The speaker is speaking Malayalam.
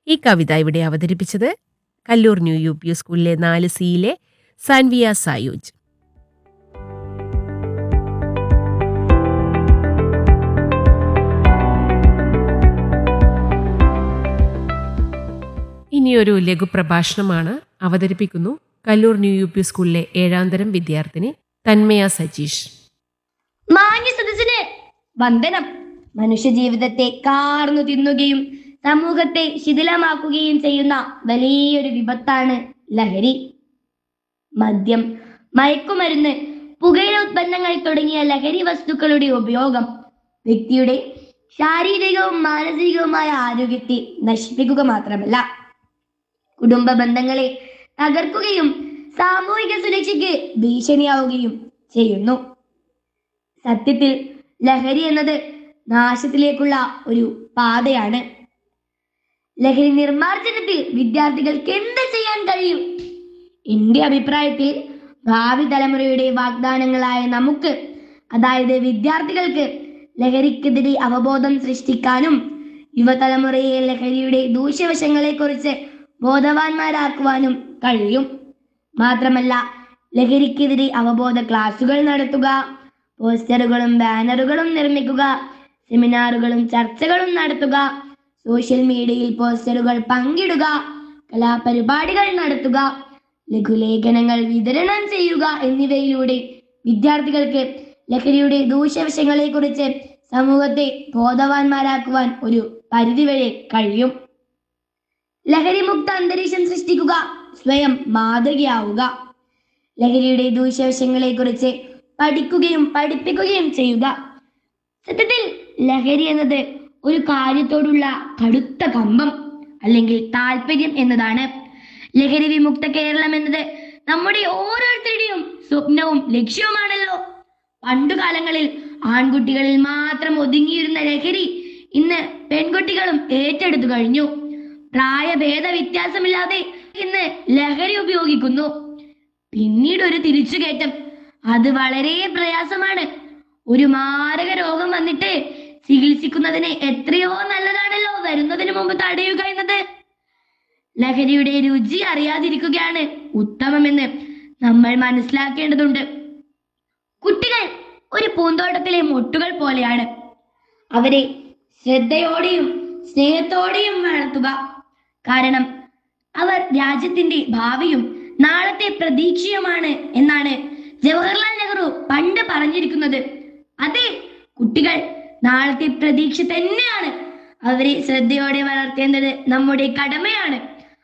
ഈ കവിത ഇവിടെ അവതരിപ്പിച്ചത് കല്ലൂർ ന്യൂ യു പി സ്കൂളിലെ നാല് സിയിലെ സാൻവിയ സായൂജ് ഇനിയൊരു ലഘുപ്രഭാഷണമാണ് അവതരിപ്പിക്കുന്നു കല്ലൂർ ന്യൂ യു പി സ്കൂളിലെ ഏഴാന്തരം വിദ്യാർത്ഥിനി തന്മയ സജീഷ് മാന്യ സദസ്സിന് വന്ദനം മനുഷ്യ ജീവിതത്തെ കാർന്നു തിന്നുകയും സമൂഹത്തെ ശിഥിലമാക്കുകയും ചെയ്യുന്ന വലിയൊരു വിപത്താണ് ലഹരി മദ്യം മയക്കുമരുന്ന് പുകയില ഉത്പന്നങ്ങൾ തുടങ്ങിയ ലഹരി വസ്തുക്കളുടെ ഉപയോഗം വ്യക്തിയുടെ ശാരീരികവും മാനസികവുമായ ആരോഗ്യത്തെ നശിപ്പിക്കുക മാത്രമല്ല കുടുംബ ബന്ധങ്ങളെ തകർക്കുകയും സാമൂഹിക സുരക്ഷയ്ക്ക് ഭീഷണിയാവുകയും ചെയ്യുന്നു സത്യത്തിൽ ലഹരി എന്നത് നാശത്തിലേക്കുള്ള ഒരു പാതയാണ് ലഹരി നിർമ്മാർജ്ജനത്തിൽ വിദ്യാർത്ഥികൾക്ക് എന്ത് ചെയ്യാൻ കഴിയും എന്റെ അഭിപ്രായത്തിൽ ഭാവി തലമുറയുടെ വാഗ്ദാനങ്ങളായ നമുക്ക് അതായത് വിദ്യാർത്ഥികൾക്ക് ലഹരിക്കെതിരെ അവബോധം സൃഷ്ടിക്കാനും യുവതലമുറയെ ലഹരിയുടെ ദൂഷ്യവശങ്ങളെക്കുറിച്ച് ബോധവാന്മാരാക്കുവാനും കഴിയും മാത്രമല്ല ലഹരിക്കെതിരെ അവബോധ ക്ലാസുകൾ നടത്തുക പോസ്റ്ററുകളും ബാനറുകളും നിർമ്മിക്കുക സെമിനാറുകളും ചർച്ചകളും നടത്തുക സോഷ്യൽ മീഡിയയിൽ പോസ്റ്ററുകൾ പങ്കിടുക കലാപരിപാടികൾ നടത്തുക ലഘുലേഖനങ്ങൾ വിതരണം ചെയ്യുക എന്നിവയിലൂടെ വിദ്യാർത്ഥികൾക്ക് ലഹരിയുടെ ദൂഷ്യവശങ്ങളെക്കുറിച്ച് സമൂഹത്തെ ബോധവാന്മാരാക്കുവാൻ ഒരു പരിധിവരെ കഴിയും ലഹരിമുക്ത അന്തരീക്ഷം സൃഷ്ടിക്കുക സ്വയം മാതൃകയാവുക ലഹരിയുടെ ദൂഷ്യവശങ്ങളെക്കുറിച്ച് പഠിക്കുകയും പഠിപ്പിക്കുകയും ചെയ്യുക സത്യത്തിൽ ലഹരി എന്നത് ഒരു കാര്യത്തോടുള്ള കടുത്ത കമ്പം അല്ലെങ്കിൽ താല്പര്യം എന്നതാണ് ലഹരി വിമുക്ത കേരളം എന്നത് നമ്മുടെ ഓരോരുത്തരുടെയും സ്വപ്നവും ലക്ഷ്യവുമാണല്ലോ പണ്ടുകാലങ്ങളിൽ ആൺകുട്ടികളിൽ മാത്രം ഒതുങ്ങിയിരുന്ന ലഹരി ഇന്ന് പെൺകുട്ടികളും ഏറ്റെടുത്തു കഴിഞ്ഞു പ്രായഭേദ വ്യത്യാസമില്ലാതെ ഇന്ന് ലഹരി ഉപയോഗിക്കുന്നു പിന്നീട് ഒരു തിരിച്ചുകയറ്റം അത് വളരെ പ്രയാസമാണ് ഒരു മാരക രോഗം വന്നിട്ട് ചികിത്സിക്കുന്നതിന് എത്രയോ നല്ലതാണല്ലോ വരുന്നതിന് മുമ്പ് തടയുക എന്നത് ലഹരിയുടെ രുചി അറിയാതിരിക്കുകയാണ് ഉത്തമമെന്ന് നമ്മൾ മനസ്സിലാക്കേണ്ടതുണ്ട് കുട്ടികൾ ഒരു പൂന്തോട്ടത്തിലെ മൊട്ടുകൾ പോലെയാണ് അവരെ ശ്രദ്ധയോടെയും സ്നേഹത്തോടെയും വളർത്തുക കാരണം അവർ രാജ്യത്തിന്റെ ഭാവിയും നാളത്തെ പ്രതീക്ഷയുമാണ് എന്നാണ് ജവഹർലാൽ നെഹ്റു പണ്ട് പറഞ്ഞിരിക്കുന്നത് അതെ കുട്ടികൾ നാളത്തെ പ്രതീക്ഷ തന്നെയാണ് അവരെ ശ്രദ്ധയോടെ വളർത്തേണ്ടത് നമ്മുടെ കടമയാണ്